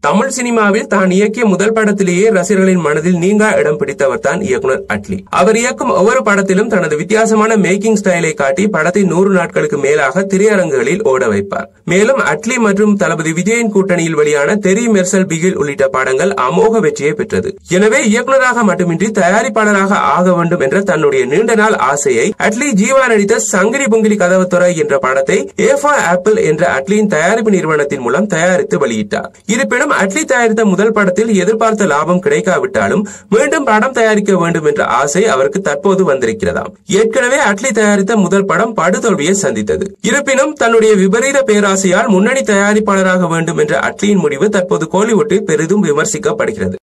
தமிழ் சினிமாவில் தான் இயக்கிய முதல் படத்திலேயே ரசிகர்களின் மனதில் நீங்கா இடம் பிடித்தவர் தான் இயக்குனர் அட்லி அவர் இயக்கும் ஒவ்வொரு படத்திலும் தனது வித்தியாசமான மேக்கிங் ஸ்டைலை காட்டி படத்தை நூறு நாட்களுக்கு மேலாக திரையரங்குகளில் ஓட வைப்பார் மேலும் அட்லி மற்றும் தளபதி விஜயின் கூட்டணியில் வெளியான தெரி மெர்சல் பிகில் உள்ளிட்ட படங்கள் அமோக வெற்றியை பெற்றது எனவே இயக்குனராக மட்டுமின்றி தயாரிப்பாளராக ஆக வேண்டும் என்ற தன்னுடைய நீண்ட நாள் ஆசையை அட்லி ஜீவா நடித்த சங்கிரி புங்கிலி கதவுத்துறை என்ற படத்தை ஏஃபா ஆப்பிள் என்ற அட்லியின் தயாரிப்பு நிறுவனத்தின் மூலம் தயாரித்து வெளியிட்டார் இருப்பினும் அட்லி தயாரித்த முதல் படத்தில் எதிர்பார்த்த லாபம் கிடைக்காவிட்டாலும் மீண்டும் படம் தயாரிக்க வேண்டும் என்ற ஆசை அவருக்கு தற்போது வந்திருக்கிறதாம் ஏற்கனவே அட்லி தயாரித்த முதல் படம் படுதோல்வியை சந்தித்தது இருப்பினும் தன்னுடைய விபரீத பேராசையால் முன்னணி தயாரிப்பாளராக வேண்டும் என்ற அட்லியின் முடிவு தற்போது கோலிவுட்டில் பெரிதும் விமர்சிக்கப்படுகிறது